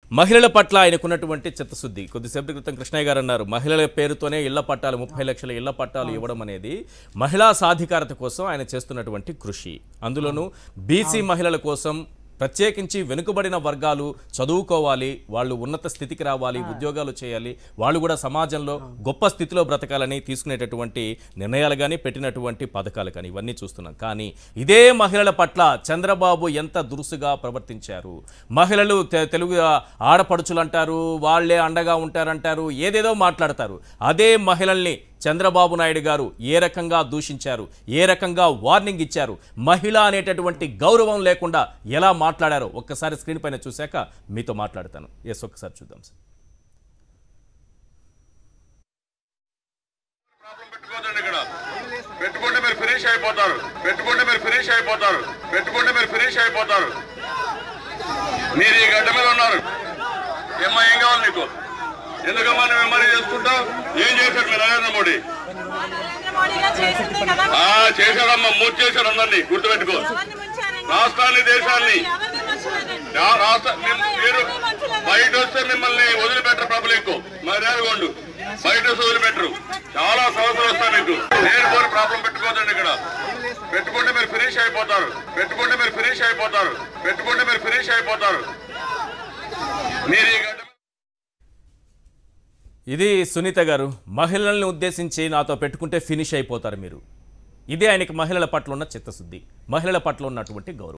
మహిళల పట్ల ఆయనకున్నటువంటి చిత్తశుద్ధి కొద్దిసేపటి క్రితం కృష్ణయ్య గారు అన్నారు మహిళల పేరుతోనే ఇళ్ల పట్టాలు ముప్పై లక్షల ఇళ్ల పట్టాలు ఇవ్వడం అనేది మహిళా సాధికారత కోసం ఆయన చేస్తున్నటువంటి కృషి అందులోనూ బీసీ మహిళల కోసం ప్రత్యేకించి వెనుకబడిన వర్గాలు చదువుకోవాలి వాళ్ళు ఉన్నత స్థితికి రావాలి ఉద్యోగాలు చేయాలి వాళ్ళు కూడా సమాజంలో గొప్ప స్థితిలో బ్రతకాలని తీసుకునేటటువంటి నిర్ణయాలు కానీ పెట్టినటువంటి పథకాలు కానీ ఇవన్నీ చూస్తున్నాం కానీ ఇదే మహిళల పట్ల చంద్రబాబు ఎంత దురుసుగా ప్రవర్తించారు మహిళలు తె- తెలుగు ఆడపడుచులు అంటారు వాళ్ళే అండగా ఉంటారంటారు ఏదేదో మాట్లాడతారు అదే మహిళల్ని చంద్రబాబు నాయుడు గారు ఏ రకంగా దూషించారు ఏ రకంగా వార్నింగ్ ఇచ్చారు మహిళ అనేటటువంటి గౌరవం లేకుండా ఎలా మాట్లాడారో ఒక్కసారి స్క్రీన్ పైన చూశాక మీతో మాట్లాడతాను ఎస్ ఒక్కసారి చూద్దాం సార్ ప్రాబ్లం పెట్టుకోదండి ఇక్కడ పెట్టుకుంటే మీరు ఫినిష్ అయిపోతారు పెట్టుకుంటే మీరు ఫినిష్ అయిపోతారు పెట్టుకుంటే మీరు ఫినిష్ అయిపోతారు మీరు ఈ గడ్డ మీద ఉన్నారు ఏమ్మా ఏం కావాలి నీకు ఎందుకమ్మా నువ్వు ఎంఆర్ఐ చేసుకుంటావు ఏం చేశాడు మీరు నరేంద్ర మోడీ నరేంద్ర మోడీ గారు చేసిందే కదా ఆ చేశాడమ్మా మూడు చేశాడు అందరినీ గుర్తుపెట్టుకో ఎవరిని ముంచారండి? రాష్ట్రాన్ని దేశాన్ని ఎవరిని ముంచలేదండి. ఆ రాష్ట్ర మిమ్- మీరు ఎవరిని ముంచలేదు. బయట వస్తే మిమ్మల్ని వదిలిపెట్టరు పబ్లిక్ మర్యాదగొండు బయట వస్తే వదిలిపెట్టరు చాలా సమస్యలు వస్తాయి మీకు నేను కోరి ప్రాబ్లం పెట్టుకోదండి ఇక్కడ పెట్టుకుంటే మీరు ఫినిష్ అయిపోతారు పెట్టుకుంటే మీరు ఫినిష్ అయిపోతారు పెట్టుకుంటే మీరు ఫినిష్ అయిపోతారు మీరు ఈ గడ్డ మీద- ఇది సునీత గారు మహిళల్ని ఉద్దేశించి నాతో పెట్టుకుంటే ఫినిష్ అయిపోతారు మీరు ఇదే ఆయనకి మహిళల పట్ల ఉన్న చిత్తశుద్ధి మహిళల పట్ల ఉన్నటువంటి గౌరవం